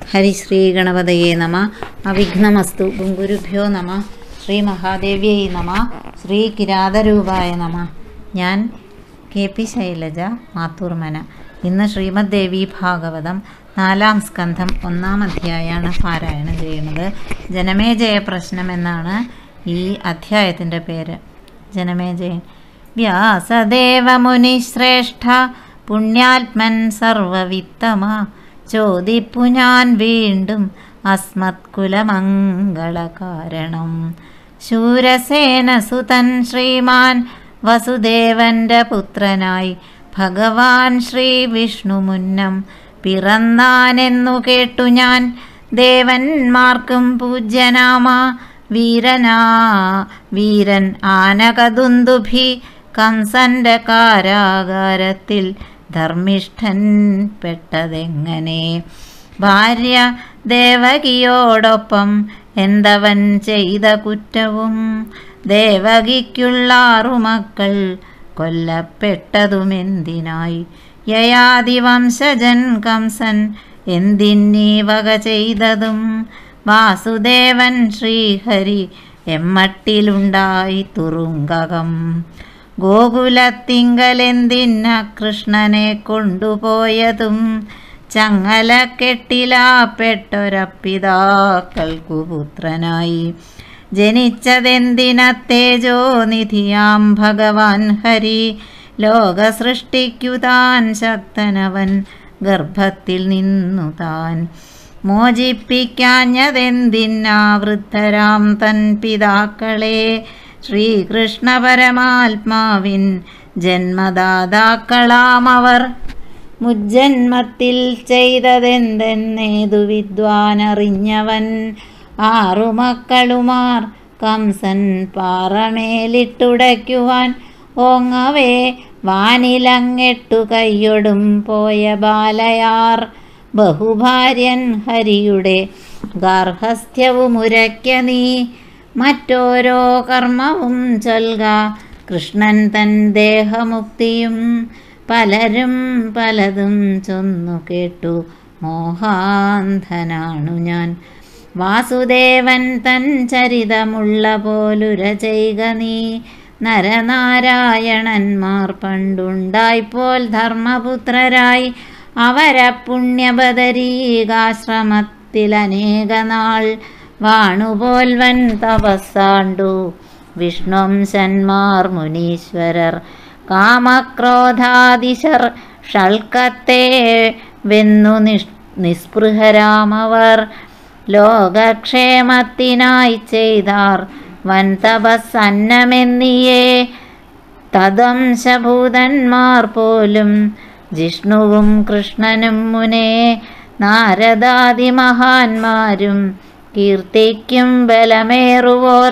ഹരിശ്രീ ഗണപതയെ നമ അവിഘ്നമസ്തു ഗുരുഭ്യോ നമ ശ്രീ മഹാദേവ്യൈ നമ ശ്രീ കിരാതരൂപായ നമ ഞാൻ കെ പി ശൈലജ മാത്തൂർമന ഇന്ന് ശ്രീമദ് ദേവി ഭാഗവതം നാലാം സ്കന്ധം ഒന്നാം അധ്യായമാണ് പാരായണം ചെയ്യുന്നത് ജനമേജയ പ്രശ്നം എന്നാണ് ഈ അധ്യായത്തിൻ്റെ പേര് ജനമേജയൻ വ്യാസദേവമുനിശ്രേഷ്ഠ പുണ്യാത്മൻ സർവവിത്തമ ചോദിപ്പു ഞാൻ വീണ്ടും അസ്മത്കുലമംഗളകാരണം ശൂരസേനസുതൻ ശ്രീമാൻ വസുദേവന്റെ പുത്രനായി ഭഗവാൻ ശ്രീ വിഷ്ണുമുന്നം പിറന്നാനെന്നു കേട്ടു ഞാൻ ദേവന്മാർക്കും പൂജ്യനാമ വീരനാ വീരൻ ആനകദുന്ദുഭി കംസന്റെ കാരാകാരത്തിൽ ധർമ്മിഷ്ഠൻ പെട്ടതെങ്ങനെ ഭാര്യ ദേവകിയോടൊപ്പം എന്തവൻ ചെയ്ത കുറ്റവും ദേവകിക്കുള്ളാറു മക്കൾ കൊല്ലപ്പെട്ടതുമെന്തിനായി യയാദിവംശജൻ കംസൻ എന്തിന്നീ വക ചെയ്തതും വാസുദേവൻ ശ്രീഹരി എമ്മട്ടിലുണ്ടായി തുറുങ്കകം ഗോകുലത്തിങ്കലെന്തിന്ന കൃഷ്ണനെ കൊണ്ടുപോയതും ചങ്ങല കെട്ടിലാപ്പെട്ടൊരപ്പിതാക്കൾക്കു പുത്രനായി ജനിച്ചതെന്തിന തേജോ നിധിയാം ഭഗവാൻ ഹരി ലോകസൃഷ്ടിക്കു താൻ ശക്തനവൻ ഗർഭത്തിൽ നിന്നു താൻ മോചിപ്പിക്കാഞ്ഞതെന്തിന്നാ വൃദ്ധരാം തൻ പിതാക്കളെ ശ്രീകൃഷ്ണ പരമാത്മാവിൻ ജന്മദാതാക്കളാമവർ മുജ്ജന്മത്തിൽ ചെയ്തതെന്തെന്നേതു വിദ്വാനറിഞ്ഞവൻ ആറു മക്കളുമാർ കംസൻ പാറമേലിട്ടുടയ്ക്കുവാൻ ഓങ്ങവേ വാനിലങ്ങെട്ടു കൈയൊടും പോയ ബാലയാർ ബഹുഭാര്യൻ ഹരിയുടെ ഗാർഹസ്ഥ്യവുമുരയ്ക്ക നീ മറ്റോരോ കർമ്മവും ചൊൽക കൃഷ്ണൻ തൻ ദേഹമുക്തിയും പലരും പലതും ചൊന്നു കേട്ടു മോഹാന്ധനാണു ഞാൻ വാസുദേവൻ തൻ ചരിതമുള്ള പോലുര ചെയ്ക നീ നരനാരായണന്മാർ പണ്ടുണ്ടായിപ്പോൾ ധർമ്മപുത്രരായി അവര പുണ്യബദരീകാശ്രമത്തിൽ അനേക നാൾ വാണുപോൽവൻ തപസ്സാണ്ടു വിഷ്ണുംശന്മാർ മുനീശ്വരർ കാമക്രോധാദിശർ ഷൾക്കത്തെ വെന്നു നിഷ് നിസ്പൃഹരാമവർ ലോകക്ഷേമത്തിനായി ചെയ്താർ വൻ തപസ്സന്നമെന്നിയേ തദംശഭൂതന്മാർ പോലും ജിഷ്ണുവും കൃഷ്ണനും മുനേ നാരദാദി മഹാന്മാരും കീർത്തിക്കും ബലമേറുവോർ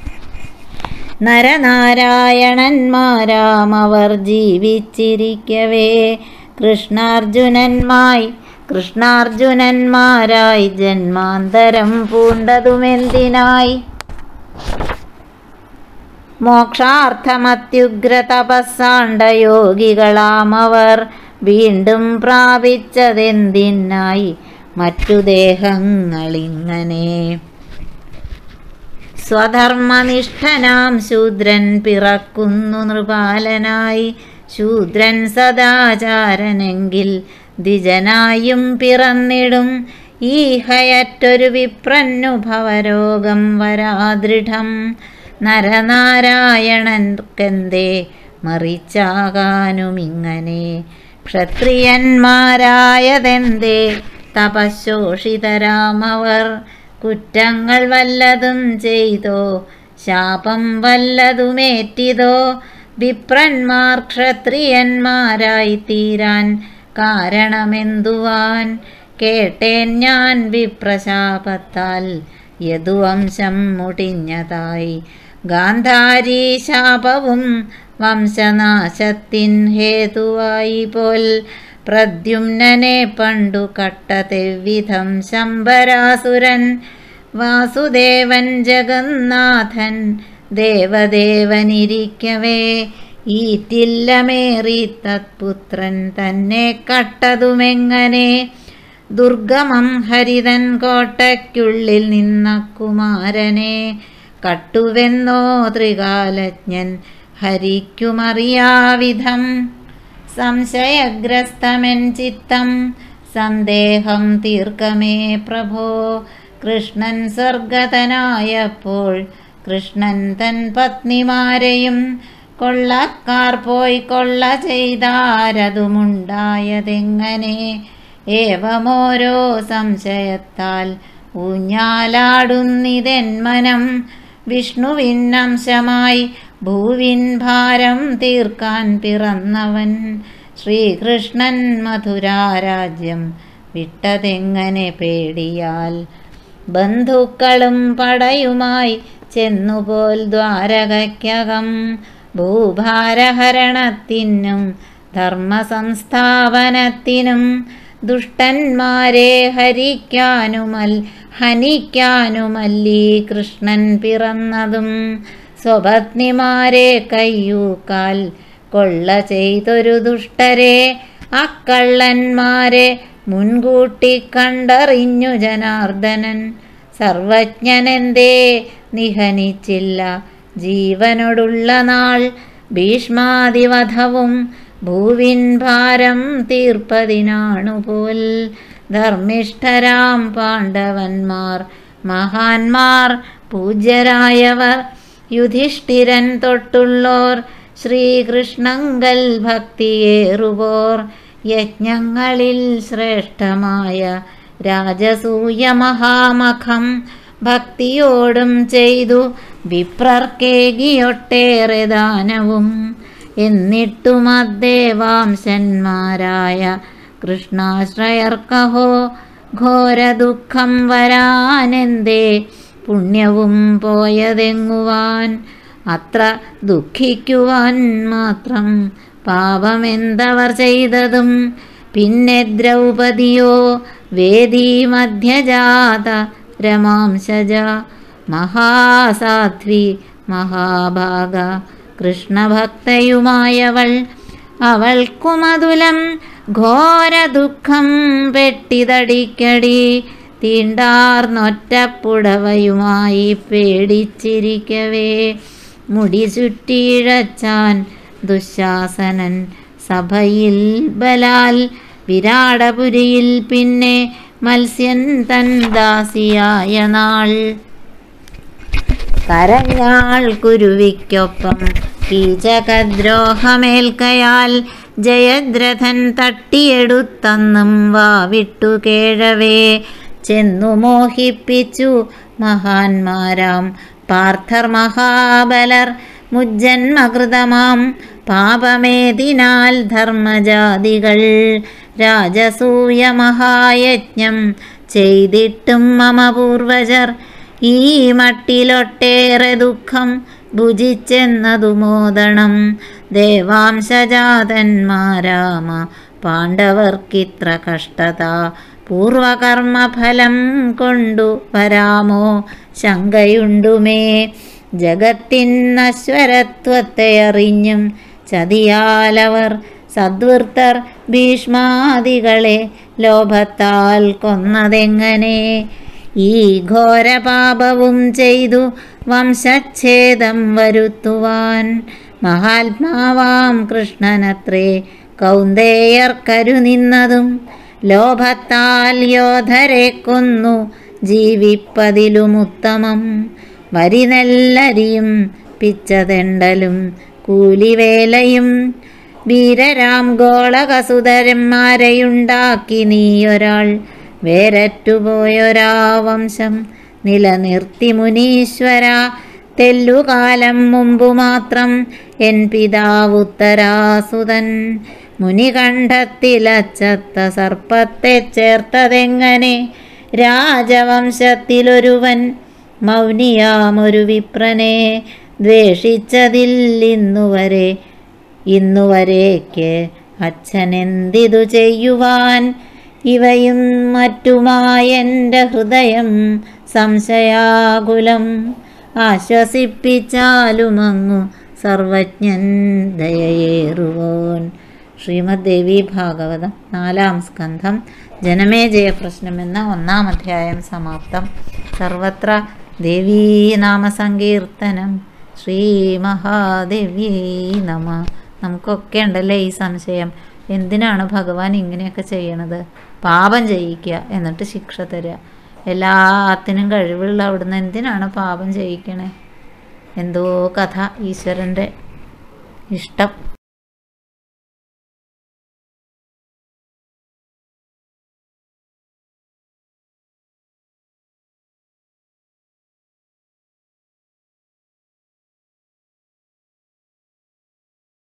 നരനാരായണന്മാരാം അവർ ജീവിച്ചിരിക്കവേ കൃഷ്ണാർജുനന്മായി കൃഷ്ണാർജുനന്മാരായി ജന്മാന്തരം പൂണ്ടതുമെന്തിനായി മോക്ഷാർത്ഥമത്യുഗ്ര തപസ്സാണ്ട യോഗികളാമവർ വീണ്ടും പ്രാപിച്ചതെന്തിനായി മറ്റു ദേഹങ്ങളിങ്ങനെ സ്വധർമ്മനിഷ്ഠനാം ശൂദ്രൻ പിറക്കുന്നു നൃപാലനായി ശൂദ്രൻ സദാചാരനെങ്കിൽ ദ്വിജനായും പിറന്നിടും ഈഹയറ്റൊരു വിപ്രന്നു ഭവരോഗം വരാദൃഢം നരനാരായണൻക്കെന്തേ മറിച്ചാകാനുമിങ്ങനെ ക്ഷത്രിയന്മാരായതെന്തേ തപശോഷിതരാമവർ കുറ്റങ്ങൾ വല്ലതും ചെയ്തോ ശാപം വല്ലതുമേറ്റിതോ വിപ്രന്മാർ ക്ഷത്രിയന്മാരായി തീരാൻ കാരണമെന്തുവാൻ കേട്ടേൻ ഞാൻ വിപ്രശാപത്താൽ യദുവംശം മുടിഞ്ഞതായി ഗാന്ധാരി ശാപവും വംശനാശത്തിൻ ഹേതുവായി പോൽ പ്രദ്യുമ്നനെ പണ്ടു കട്ടതെവിധം ശംബരാസുരൻ വാസുദേവൻ ജഗന്നാഥൻ ദേവദേവനിരിക്കവേ ഈറ്റില്ലമേറി തത്പുത്രൻ തന്നെ കട്ടതുമെങ്ങനെ ദുർഗമം ഹരിതൻ കോട്ടയ്ക്കുള്ളിൽ നിന്ന കുമാരനെ കട്ടുവെന്നോ ത്രികാലജ്ഞൻ ഹരിക്കുമറിയാവിധം സംശയഗ്രസ്തമെൻ ചിത്തം സന്ദേഹം തീർക്കമേ പ്രഭോ കൃഷ്ണൻ സ്വർഗതനായപ്പോൾ കൃഷ്ണൻ തൻ പത്നിമാരെയും കൊള്ളക്കാർ പോയി കൊള്ള ചെയ്താരതുമുണ്ടായതെങ്ങനെ ഏവമോരോ സംശയത്താൽ ഊഞ്ഞാലാടുന്നിതെന്മനം വിഷ്ണുവിനംശമായി ഭൂവിൻ ഭാരം തീർക്കാൻ പിറന്നവൻ ശ്രീകൃഷ്ണൻ മധുരാരാജ്യം വിട്ടതെങ്ങനെ പേടിയാൽ ബന്ധുക്കളും പടയുമായി ചെന്നുപോൽ ദ്വാരകയ്ക്കകം ഭൂഭാരഹരണത്തിനും ധർമ്മസംസ്ഥാപനത്തിനും ദുഷ്ടന്മാരെ ഹരിക്കാനുമൽ ഹനിക്കാനുമല്ലീ കൃഷ്ണൻ പിറന്നതും സ്വപത്നിമാരെ കയ്യൂക്കാൽ കൊള്ള ചെയ്തൊരു ദുഷ്ടരെ അക്കള്ളന്മാരെ മുൻകൂട്ടി കണ്ടറിഞ്ഞു ജനാർദ്ദനൻ സർവജ്ഞനെന്തേ നിഹനിച്ചില്ല ജീവനോടുള്ള നാൾ ഭീഷ്മാതിവധവും ഭൂവിൻ ഭാരം തീർപ്പതിനാണുപോൽ ധർമ്മിഷ്ഠരാം പാണ്ഡവന്മാർ മഹാന്മാർ പൂജ്യരായവർ യുധിഷ്ഠിരൻ തൊട്ടുള്ളോർ ശ്രീകൃഷ്ണങ്കൽ ഭക്തിയേറുവോർ യജ്ഞങ്ങളിൽ ശ്രേഷ്ഠമായ രാജസൂയ മഹാമഖം ഭക്തിയോടും ചെയ്തു വിപ്രർക്കേകിയൊട്ടേറെ ദാനവും എന്നിട്ടും അദ്ദേവാംശന്മാരായ കൃഷ്ണാശ്രയർക്കഹോ ഘോര ദുഃഖം വരാനെന്തേ പുണ്യവും പോയതെങ്ങുവാൻ അത്ര ദുഃഖിക്കുവാൻ മാത്രം പാപമെന്തവർ ചെയ്തതും പിന്നെ ദ്രൗപദിയോ വേദി മധ്യജാത രമാംശജ മഹാസാധ്വി മഹാഭാഗ കൃഷ്ണഭക്തയുമായവൾ അവൾക്കുമതുലം ഘോര ദുഃഖം പെട്ടിതടിക്കടി തീണ്ടാർന്നൊറ്റപ്പുടവയുമായി പേടിച്ചിരിക്കവേ മുടി ചുറ്റിയിഴച്ചാൻ ദുശാസനൻ സഭയിൽ ബലാൽ വിരാടപുരിയിൽ പിന്നെ മത്സ്യൻ തൻ ദാസിയായ നാൾ കരഞ്ഞാൾ കുരുവിക്കൊപ്പം കീചകദ്രോഹമേൽക്കയാൽ ജയദ്രഥൻ തട്ടിയെടുത്തന്നും വാവിട്ടു കേഴവേ ചെന്നു മോഹിപ്പിച്ചു മഹാന്മാരാം പാർത്ഥർ മഹാബലർ മുജ്ജന്മകൃതമാം പാപമേതിനാൽ ധർമ്മജാതികൾ രാജസൂയ മഹായജ്ഞം ചെയ്തിട്ടും മമ പൂർവജർ ഈ മട്ടിലൊട്ടേറെ ദുഃഖം ഭുജിച്ചെന്നതു മോദണം ദേവാംശജാതന്മാരാമ പാണ്ഡവർക്കിത്ര കഷ്ടത പൂർവകർമ്മഫലം കൊണ്ടു വരാമോ ശങ്കയുണ്ടുമേ ജഗത്തിൻ നശ്വരത്വത്തെ അറിഞ്ഞും ചതിയാലവർ സദ്വൃത്തർ ഭീഷ്മാദികളെ ലോഭത്താൽ കൊന്നതെങ്ങനെ ഈ ഘോരപാപവും ചെയ്തു വംശച്ഛേദം വരുത്തുവാൻ മഹാത്മാവാം കൃഷ്ണനത്രേ കൗന്ദേയർ കരുനിന്നതും ലോഭത്താൽ യോധരെ കൊന്നു ജീവിപ്പതിലുമുത്തമം വരിനെല്ലരിയും പിച്ചതെണ്ടലും കൂലിവേലയും വീരരാം ഗോളകസുതരന്മാരെയുണ്ടാക്കി നീയൊരാൾ വേരറ്റുപോയൊരാ വംശം നിലനിർത്തി മുനീശ്വര തെല്ലുകാലം മുമ്പു മാത്രം എൻ പിതാവുത്തരാസുതൻ മുനികണ്ഠത്തിലച്ചത്ത സർപ്പത്തെ ചേർത്തതെങ്ങനെ രാജവംശത്തിലൊരുവൻ മൗനിയാമൊരു വിപ്രനെ ദ്വേഷിച്ചതില്ലിന്നുവരെ ഇന്നുവരേക്ക് അച്ഛനെന്തിതു ചെയ്യുവാൻ ഇവയും മറ്റുമായെൻ്റെ ഹൃദയം സംശയാകുലം ആശ്വസിപ്പിച്ചാലുമങ്ങു സർവജ്ഞൻ ദയയേറുവോൻ ശ്രീമദ് ദേവി ഭാഗവതം നാലാം സ്കന്ധം ജനമേജയ പ്രശ്നം എന്ന ഒന്നാം അധ്യായം സമാപ്തം സർവത്ര ദേവീ നാമസങ്കീർത്തനം ശ്രീ മഹാദേവ്യേ നമ നമുക്കൊക്കെ ഉണ്ടല്ലേ ഈ സംശയം എന്തിനാണ് ഭഗവാൻ ഇങ്ങനെയൊക്കെ ചെയ്യണത് പാപം ചെയ്യിക്കുക എന്നിട്ട് ശിക്ഷ തരിക എല്ലാത്തിനും കഴിവുള്ള അവിടുന്ന് എന്തിനാണ് പാപം ചെയ്യിക്കണേ എന്തോ കഥ ഈശ്വരൻ്റെ ഇഷ്ടം